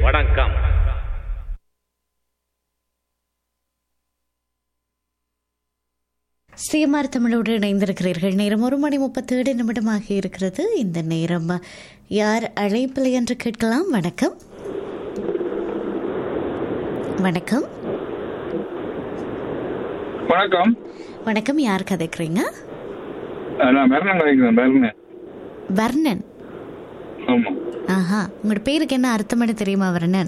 வணக்கம் சிஎம்ஆர் தமிழோடு இணைந்திருக்கிறீர்கள் நேரம் ஒரு மணி முப்பத்தேழு நிமிடமாக இருக்கிறது இந்த நேரம் யார் அழைப்பில் என்று கேட்கலாம் வணக்கம் வணக்கம் வணக்கம் வணக்கம் யார் கதைக்கிறீங்க அஹ் நான் மெரணம் கலைக்கிறேன் மெரணன் வர்ணன் ஆமா ஆஹா உங்களோட பேருக்கு என்ன அர்த்தம்னு தெரியுமா வர்ணன்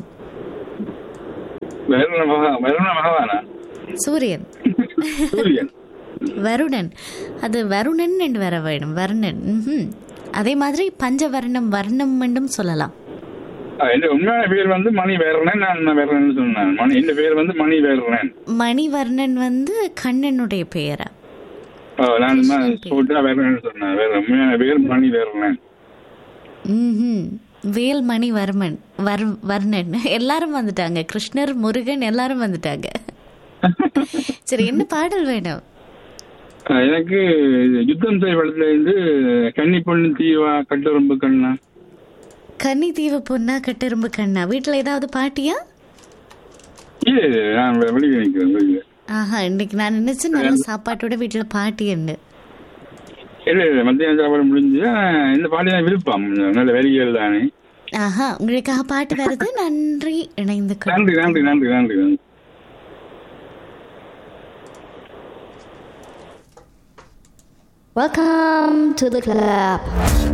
மெரண மகா மெரண மகவானா சூரியன் சூரியன் வருணன் அது வருணன் என்று வர வேணும் வர்ணன் ம்ஹும். அதே மாதிரி பஞ்சவர்ணம் வர்ணம் என்றும் சொல்லலாம் அஹ் என் உண்மையான பேர் வந்து மணி வேறனன் நான் வேறனன் சொன்னேன் மணி என் பேர் வந்து மணி வேறனன் மணிவர்ணன் வந்து கண்ணனுடைய பெயரா அஹ் நான் சொல்லிட்டு வேறனன் சொன்னேன் வேற உண்மையான பேர் மணி வேறனன் ம்ஹும். வேல்மணி வர்மன் வர் வர்ணன் எல்லாரும் வந்துட்டாங்க கிருஷ்ணர் முருகன் எல்லாரும் வந்துட்டாங்க சரி என்ன பாடல் வேணும் அஹ் எனக்கு யுத்தம் செய்வடத்துல இருந்து கன்னி பொண்ணு தீவா கட்டுரம்பு கண்ணா கன்னி தீவு பொண்ணா கட்டெரும்பு கண்ணா வீட்டுல ஏதாவது பாட்டியா இல்ல இல்ல, நான் வெ- வெளியே நிக்கிறேன் வெளியே ஆஹா இன்னைக்கு நான் நினைச்சு நல்ல சாப்பாட்டோட வீட்டுல பாட்டி என்ன இல்ல இல்ல மத்தியான சாப்பாடு முடிஞ்சு அஹ் இந்த பாட்டு தான் விருப்பம் நல்ல வெளிகள் தானே ஆஹா உங்களுக்காக பாட்டு வருது நன்றி இணைந்து கொள் நன்றி நன்றி நன்றி நன்றி நன்றி Welcome to the club.